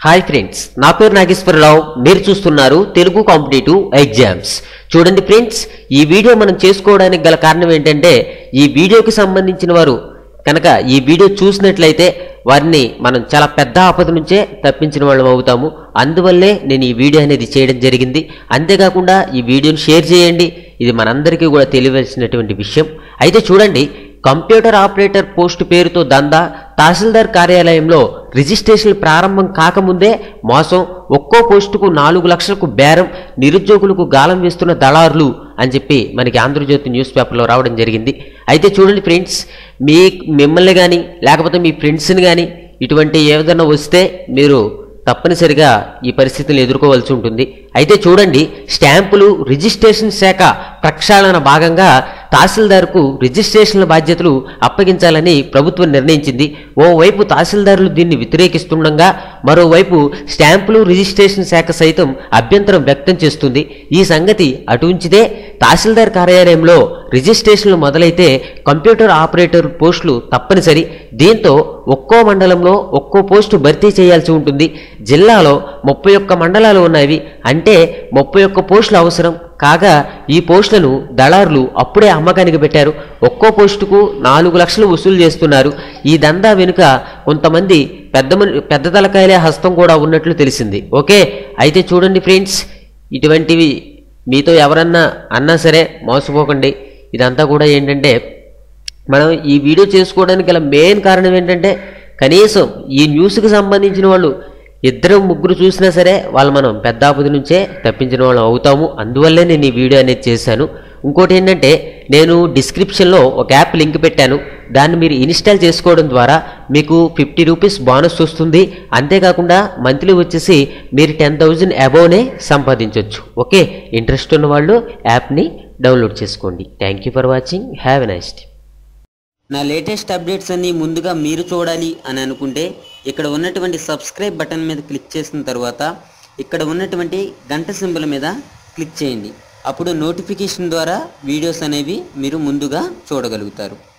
hi friends నా పేరు నాగేశ్వరరావు మీరు చూస్తున్నారు తెలుగు కాంపిటేటివ్ ఎగ్జామ్స్ చూడండి ఫ్రెండ్స్ ఈ వీడియో మనం చేసుకోవడానికి గల కారణం ఏంటంటే ఈ వీడియోకి సంబంధించిన వారు కనుక ఈ వీడియో చూసినట్లయితే వారిని మనం చాలా పెద్ద ఆపద నుంచే తప్పించిన వాళ్ళం అవుతాము అందువల్లే నేను ఈ వీడియో అనేది చేయడం జరిగింది అంతేకాకుండా ఈ వీడియోని షేర్ చేయండి ఇది మనందరికీ కూడా తెలియవలసినటువంటి విషయం అయితే చూడండి కంప్యూటర్ ఆపరేటర్ పోస్టు పేరుతో దందా తహసీల్దార్ కార్యాలయంలో రిజిస్ట్రేషన్లు ప్రారంభం కాకముందే మోసం ఒక్కో పోస్టుకు నాలుగు లక్షలకు బేరం నిరుద్యోగులకు గాలం వేస్తున్న దళారులు అని చెప్పి మనకి ఆంధ్రజ్యోతి న్యూస్ పేపర్లో రావడం జరిగింది అయితే చూడండి ఫ్రెండ్స్ మీ మిమ్మల్ని కానీ లేకపోతే మీ ఫ్రెండ్స్ని కానీ ఇటువంటి ఏదైనా వస్తే మీరు తప్పనిసరిగా ఈ పరిస్థితులను ఎదుర్కోవాల్సి ఉంటుంది అయితే చూడండి స్టాంపులు రిజిస్ట్రేషన్ శాఖ ప్రక్షాళన భాగంగా తహసీల్దార్కు రిజిస్ట్రేషన్ల బాధ్యతలు అప్పగించాలని ప్రభుత్వం నిర్ణయించింది ఓవైపు తహసీల్దారులు దీన్ని వ్యతిరేకిస్తుండగా మరోవైపు స్టాంపులు రిజిస్ట్రేషన్ శాఖ సైతం అభ్యంతరం వ్యక్తం చేస్తుంది ఈ సంగతి అటు ఉంచితే తహసీల్దార్ కార్యాలయంలో రిజిస్ట్రేషన్లు మొదలైతే కంప్యూటర్ ఆపరేటర్ పోస్టులు తప్పనిసరి దీంతో ఒక్కో మండలంలో ఒక్కో పోస్టు భర్తీ చేయాల్సి ఉంటుంది జిల్లాలో ముప్పై ఒక్క మండలాలు ఉన్నవి అంటే ముప్పై ఒక్క పోస్టులు అవసరం కాగా ఈ పోస్టులను దళారులు అప్పుడే అమ్మకానికి పెట్టారు ఒక్కో పోస్టుకు నాలుగు లక్షలు వసూలు చేస్తున్నారు ఈ దందా వెనుక కొంతమంది పెద్ద మని- పెద్ద తలకాయలే హస్తం కూడా ఉన్నట్లు తెలిసింది ఓకే అయితే చూడండి ఫ్రెండ్స్ ఇటువంటివి మీతో ఎవరన్నా అన్నా సరే మోసపోకండి ఇదంతా కూడా ఏంటంటే మనం ఈ వీడియో చేసుకోవడానికి గల మెయిన్ కారణం ఏంటంటే కనీసం ఈ న్యూస్కి సంబంధించిన వాళ్ళు ఇద్దరు ముగ్గురు చూసినా సరే వాళ్ళు మనం పెద్ద ఆపద నుంచే తప్పించిన వాళ్ళం అవుతాము అందువల్లే నేను ఈ వీడియో అనేది చేశాను ఇంకోటి ఏంటంటే నేను డిస్క్రిప్షన్లో ఒక యాప్ లింక్ పెట్టాను దాన్ని మీరు ఇన్స్టాల్ చేసుకోవడం ద్వారా మీకు ఫిఫ్టీ రూపీస్ బోనస్ వస్తుంది అంతేకాకుండా మంత్లీ వచ్చేసి మీరు టెన్ థౌజండ్ అబోవ్నే సంపాదించవచ్చు ఓకే ఇంట్రెస్ట్ ఉన్న వాళ్ళు యాప్ని డౌన్లోడ్ చేసుకోండి thank you for watching have a nice day నా లేటెస్ట్ అప్డేట్స్ అన్ని ముందుగా మీరు చూడాలి అని అనుకుంటే ఇక్కడ ఉన్నటువంటి సబ్స్క్రైబ్ బటన్ మీద క్లిక్ చేసిన తర్వాత ఇక్కడ ఉన్నటువంటి గంట సింబల్ మీద క్లిక్ చేయండి అప్పుడు నోటిఫికేషన్ ద్వారా వీడియోస్ అనేవి మీరు ముందుగా చూడగలుగుతారు